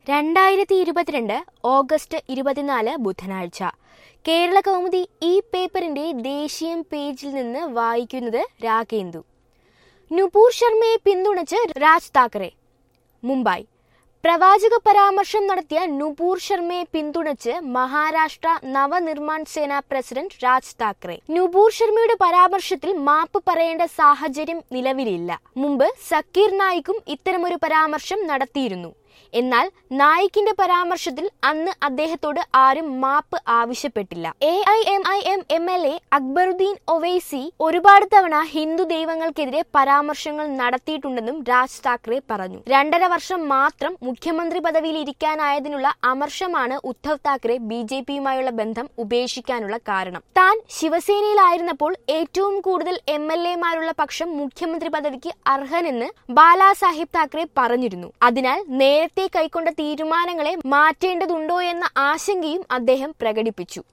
രണ്ടായിരത്തി ഇരുപത്തിരണ്ട് ഓഗസ്റ്റ് ഇരുപത്തിനാല് ബുധനാഴ്ച കേരള കൗമുദി ഈ പേപ്പറിന്റെ ദേശീയം പേജിൽ നിന്ന് വായിക്കുന്നത് രാഗേന്ദു നുപൂർ ശർമ്മയെ പിന്തുണച്ച് രാജ് താക്കറെ മുംബൈ പ്രവാചക പരാമർശം നടത്തിയ നുപൂർ ശർമ്മയെ പിന്തുണച്ച് മഹാരാഷ്ട്ര നവനിർമ്മാൺ സേന പ്രസിഡന്റ് രാജ് താക്കറെ നുപൂർ ശർമ്മയുടെ പരാമർശത്തിൽ മാപ്പ് പറയേണ്ട സാഹചര്യം നിലവിലില്ല മുമ്പ് സക്കീർ നായിക്കും ഇത്തരമൊരു പരാമർശം നടത്തിയിരുന്നു എന്നാൽ നായിക്കിന്റെ പരാമർശത്തിൽ അന്ന് അദ്ദേഹത്തോട് ആരും മാപ്പ് ആവശ്യപ്പെട്ടില്ല A I M I M M L A Akbaruddin Owaisi ഒരുപാട് തവണ ഹിന്ദു ദൈവങ്ങൾക്കെതിരെ പരാമർശങ്ങൾ നടത്തിയിട്ടുണ്ടെന്നും രാജ് താക്കറെ പറഞ്ഞു രണ്ടര വർഷം മാത്രം മുഖ്യമന്ത്രി പദവിയിൽ ഇരിക്കാനായതിനുള്ള അമർഷമാണ് ഉദ്ധവ് താക്കറെ ബി ജെ പിയുമായുള്ള ബന്ധം ഉപേക്ഷിക്കാനുള്ള കാരണം താൻ ശിവസേനയിലായിരുന്നപ്പോൾ ഏറ്റവും കൂടുതൽ എം എൽ എമാരുള്ള പക്ഷം മുഖ്യമന്ത്രി പദവിക്ക് അർഹനെന്ന് ബാലാസാഹിബ് താക്കറെ പറഞ്ഞിരുന്നു അതിനാൽ നേരത്തെ കൈക്കൊണ്ട തീരുമാനങ്ങളെ മാറ്റേണ്ടതുണ്ടോ എന്ന ആശങ്കയും അദ്ദേഹം പ്രകടിപ്പിച്ചു